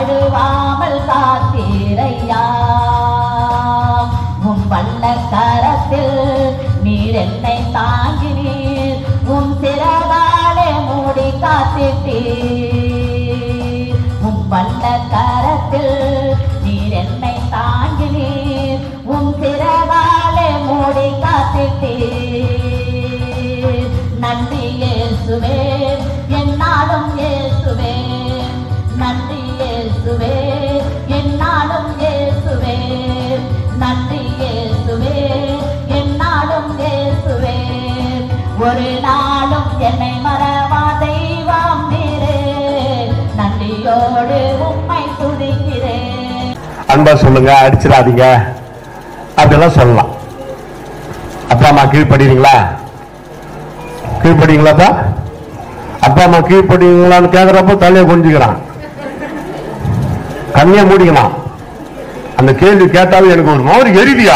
வழுவாமல் காத்தீரையா உம் வல்ல கரத்தில் நீர் என்னை தாங்கினீர் உம் சிறகாலே மூடி காத்திட்டீர் உம் வல்ல கரத்தில் நீர் என்னை தாங்கினீர் உம் சிறகாலே மூடி காத்திட்டீர் நன்றி இயேசுவே என்னாலும் இயேசுவே நன்றி இயேசுவே என்னாலும் இயேசுவே நன்றி இயேசுவே என்னாலும் இயேசுவே ஒரு நாளும் என்னை மறவா தெய்வம் நீரே நன்றியோடு உம்மை துதிக்கிறேன் அன்பா சொல்லுங்க அடிச்சிடாதீங்க அப்படியெல்லாம் சொல்லலாம் அப்பா அம்மா கீழ்ப்படுறீங்களா கீழ்ப்படுறீங்களாப்பா அப்பா அம்மா கீழ்ப்படுறீங்களான்னு கேட்குறப்போ தலையை கொஞ்சிக்கிறான் கண்ணியை மூடிக்கலாம் அந்த கேள்வி கேட்டாலும் எனக்கு ஒரு மாதிரி எரிதியா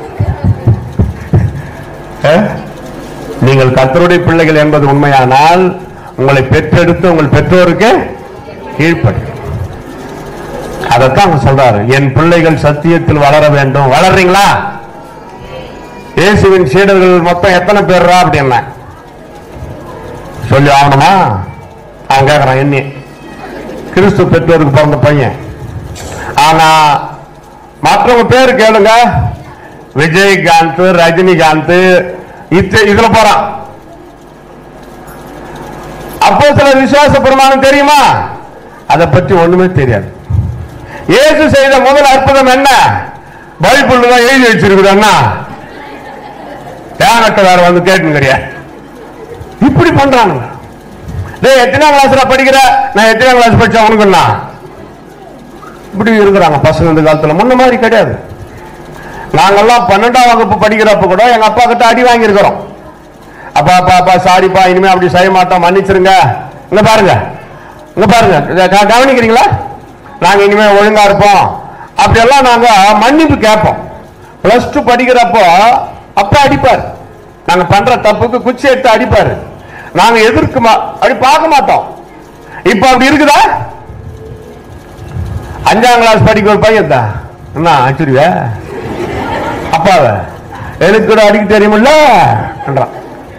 அஹ்? நீங்கள் கர்த்தருடைய பிள்ளைகள் என்பது உண்மையானால் உங்களை பெற்றெடுத்து உங்கள் பெற்றோருக்கு கீழ்ப்படி அதைத்தான் அவங்க சொல்றாரு என் பிள்ளைகள் சத்தியத்தில் வளர வேண்டும் வளர்றீங்களா இயேசுவின் சீடர்கள் மொத்தம் எத்தனை பேர்ரா அப்படின்னா சொல்லி ஆகணுமா அவன் கேட்கறான் என்ன கிறிஸ்து பெற்றோருக்கு பிறந்த பையன் ஆனா மற்றவங்க பேர் கேளுங்க விஜயகாந்த் ரஜினிகாந்த் இத்த- இதுல போறான் அப்போ சில விசுவாச பிரமாணம் தெரியுமா அதை பற்றி ஒண்ணுமே தெரியாது இயேசு செய்த முதல் அற்புதம் என்ன பைபிள் தான் எழுதி வச்சிருக்குது அண்ணா தேவட்ட வேற வந்து கேட்டுன்னு கிடையாது இப்படி பண்றானுங்க டேய் எத்தனாம் கிளாஸ்ல படிக்கிற நான் எத்தனாம் கிளாஸ் படிச்சேன் உனக்குண்ணா இப்படி இருக்கிறாங்க பசங்க இந்த காலத்துல முன்ன மாதிரி கிடையாது நாங்கெல்லாம் பன்னெண்டாம் வகுப்பு படிக்கிறப்ப கூட எங்க அப்பா கிட்ட அடி வாங்கியிருக்கிறோம் அப்பா அப்பா அப்பா சாரிப்பா இனிமே அப்படி செய்ய மாட்டோம் மன்னிச்சிருங்க இங்க பாருங்க இங்க பாருங்க இத க- கவனிக்கிறீங்களா நாங்க இனிமே ஒழுங்கா இருப்போம் அப்படியெல்லாம் நாங்க மன்னிப்பு கேட்போம் பிளஸ் டூ படிக்கிறப்போ அப்பா அடிப்பார் நாங்க பண்ற தப்புக்கு குச்சி எடுத்து அடிப்பாரு நாங்க எதிர்க்க மா அப்படி பார்க்க மாட்டோம் இப்ப அப்படி இருக்குதா அஞ்சாம் கிளாஸ் படிக்கிற ஒரு பையன் தான் என்ன ஆச்சரிய அப்பாவ எனக்கு கூட அடிக்க தெரியுமில்ல என்றான்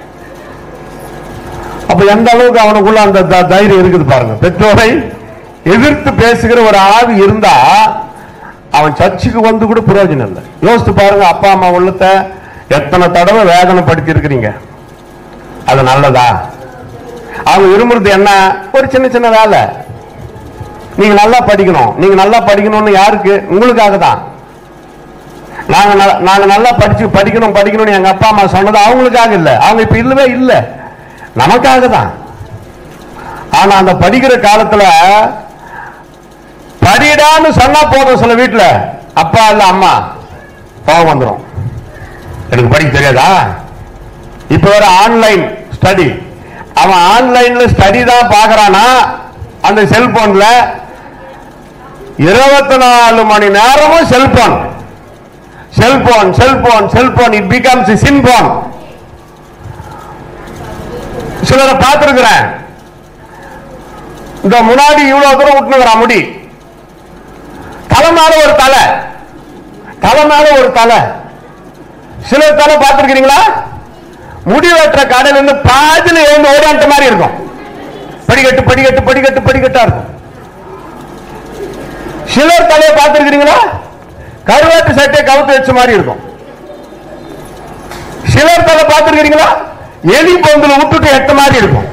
அப்ப எந்த அளவுக்கு அவனுக்குள்ள அந்த த- தைரியம் இருக்குது பாருங்க பெற்றோரை எதிர்த்து பேசுகிற ஒரு ஆவி இருந்தா அவன் சர்ச்சுக்கு வந்து கூட பிரயோஜனம் இல்லை யோசித்து பாருங்க அப்பா அம்மா உள்ளத்தை எத்தனை தடவை வேதனைப்படுத்தி இருக்கிறீங்க அது நல்லதா அவங்க விரும்புறது என்ன ஒரு சின்ன சின்ன வேலை நீங்க நல்லா படிக்கணும் நீங்க நல்லா படிக்கணும்னு யாருக்கு உங்களுக்காக தான் நாங்க நல்ல- நாங்க நல்லா படிச்சு படிக்கணும் படிக்கணும்னு எங்க அப்பா அம்மா சொன்னது அவங்களுக்காக இல்ல அவங்க இப்ப இல்லவே இல்ல நமக்காக தான் ஆனா அந்த படிக்கிற காலத்துல படிடான்னு சொன்னா போதும் சில வீட்டுல அப்பா இல்ல அம்மா கோபம் வந்துடும் எனக்கு படிக்க தெரியாதா இப்ப வேற ஆன்லைன் ஸ்டடி அவன் ஆன்லைன்ல ஸ்டடி தான் பாக்குறானா அந்த செல்போன்ல இருபத்தி நாலு மணி நேரமும் cellphone cellphone cellphone cellphone it becomes sin phone சிலரை பார்த்திருக்கிறேன் இந்த முன்னாடி இவ்வளவு தூரம் விட்டுனுங்கிறான் முடி தலை மேல ஒரு தலை தலை மேல ஒரு தலை சிலர் தலை பார்த்திருக்கிறீங்களா முடி வெட்டுற கடையில இருந்து பாதியில எழுந்து ஓடாண்ட மாதிரி இருக்கும் படிக்கட்டு படிக்கட்டு படிக்கட்டு படிக்கட்டா இருக்கும் சிலர் தலையை பார்த்திருக்கிறீங்களா கருவாட்டு சட்டையை கவுத்து வச்ச மாதிரி இருக்கும் சிலர் தலை பார்த்திருக்கிறீங்களா எலி பொந்துல விட்டுட்டு எட்ட மாதிரி இருக்கும்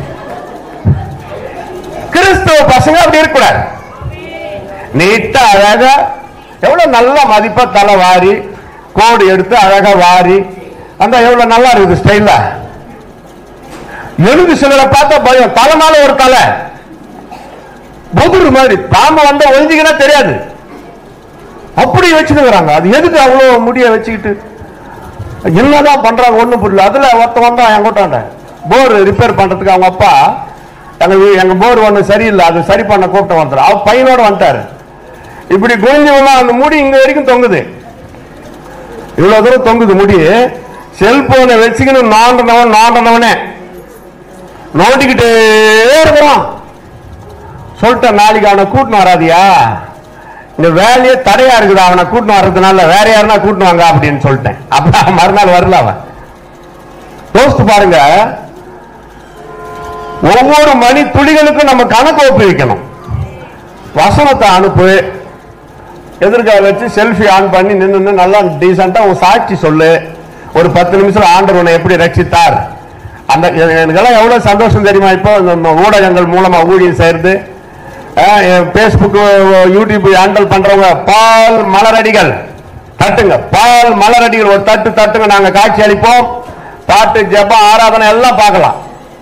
கிறிஸ்துவ பசங்க அப்படி இருக்கக்கூடாது நீட்டா அழகா எவ்வளவு நல்ல மதிப்பா தலை வாரி கோடு எடுத்து அழகா வாரி அந்த எவ்வளவு நல்லா இருக்குது ஸ்டைலா எழுது சிலரை பார்த்தா பயம் தலை மேல ஒரு தலை புதுரு மாதிரி பாம்பு வந்தா ஒழிஞ்சிக்கினா தெரியாது அப்படி வச்சுக்கிறாங்க அது எதுக்கு அவ்வளவு முடிய வச்சுக்கிட்டு என்னதான் பண்றாங்க ஒண்ணும் புரியல அதுல ஒருத்தன் வந்தான் என் கூட்டாண்ட போர் ரிப்பேர் பண்றதுக்கு அவங்க அப்பா எங்க வீ- எங்க போர் ஒண்ணு சரியில்லை அது சரி பண்ண கூப்பிட்டு வந்துடும் அவர் பையனோட வந்துட்டாரு இப்படி குனிஞ்சு விழா அந்த முடி இங்க வரைக்கும் தொங்குது இவ்வளவு தூரம் தொங்குது முடி செல்போனை வச்சுக்கணும் நோண்டனவன் நோண்டனவனே நோண்டிக்கிட்டே இருக்கிறான் சொல்லிட்டேன் நாளைக்கு அவனை கூட்டின்னு வராதியா இந்த வேலையே தடையா இருக்குது அவனை கூட்டின்னு வர்றதுனால வேற யாருன்னா கூட்டின்னு வாங்க அப்படின்னு சொல்லிட்டேன் அப்ப அவன் மறுநாள் வரல அவன் யோசித்து பாருங்க ஒவ்வொரு மணி துளிகளுக்கும் நம்ம கணக்கு ஒப்புவிக்கணும் வசனத்தை அனுப்பு எதிர்கால வச்சு செல்ஃபி ஆன் பண்ணி நின்று நல்லா டீசெண்டா உன் சாட்சி சொல்லு ஒரு பத்து நிமிஷம் ஆண்டவர் உன்னை எப்படி ரட்சித்தார் அந்த எனக்கெல்லாம் எவ்வளவு சந்தோஷம் தெரியுமா இப்போ இந்த ஊடகங்கள் மூலமா ஊழியம் செய்யறது பேஸ்புக் யூடியூப் ஹேண்டல் பண்றவங்க பால் மலரடிகள் தட்டுங்க பால் மலரடிகள் ஒரு தட்டு தட்டுங்க நாங்க காட்சி அளிப்போம் பாட்டு ஜெபம் ஆராதனை எல்லாம் பார்க்கலாம்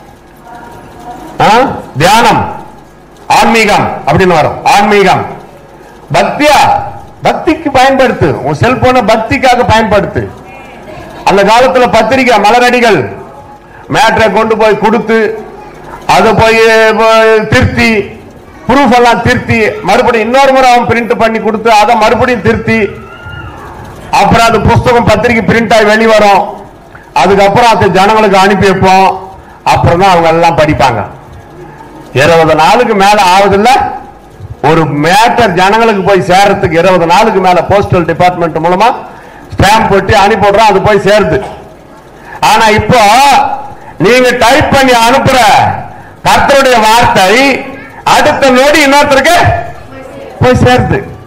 ஆ? தியானம் ஆன்மீகம் அப்படின்னு வரும் ஆன்மீகம் பக்தியா பக்திக்கு பயன்படுத்து உன் செல்போனை பக்திக்காக பயன்படுத்து அந்த காலத்துல பத்திரிக்கை மலரடிகள் மேட்ரை கொண்டு போய் கொடுத்து அதை போய் போய் திருத்தி ப்ரூஃப் எல்லாம் திருத்தி மறுபடியும் இன்னொரு முறை அவன் பிரிண்ட் பண்ணி கொடுத்து அதை மறுபடியும் திருத்தி அப்புறம் அது புஸ்தகம் பத்திரிக்கை பிரிண்ட் ஆகி வெளிவரும் அதுக்கப்புறம் அதை ஜனங்களுக்கு அனுப்பி வைப்போம் அப்புறம் தான் அவங்க எல்லாம் படிப்பாங்க இருபது நாளுக்கு மேல ஆகுதுல்ல ஒரு மேட்டர் ஜனங்களுக்கு போய் சேர்றதுக்கு இருபது நாளுக்கு மேல போஸ்டல் டிபார்ட்மெண்ட் மூலமா ஸ்டாம்ப் ஒட்டி அனுப்பிடுறோம் அது போய் சேருது ஆனா இப்போ நீங்க டைப் பண்ணி அனுப்புற கர்த்தருடைய வார்த்தை அடுத்த நொடி இன்னொருத்தருக்கு போய் சேருது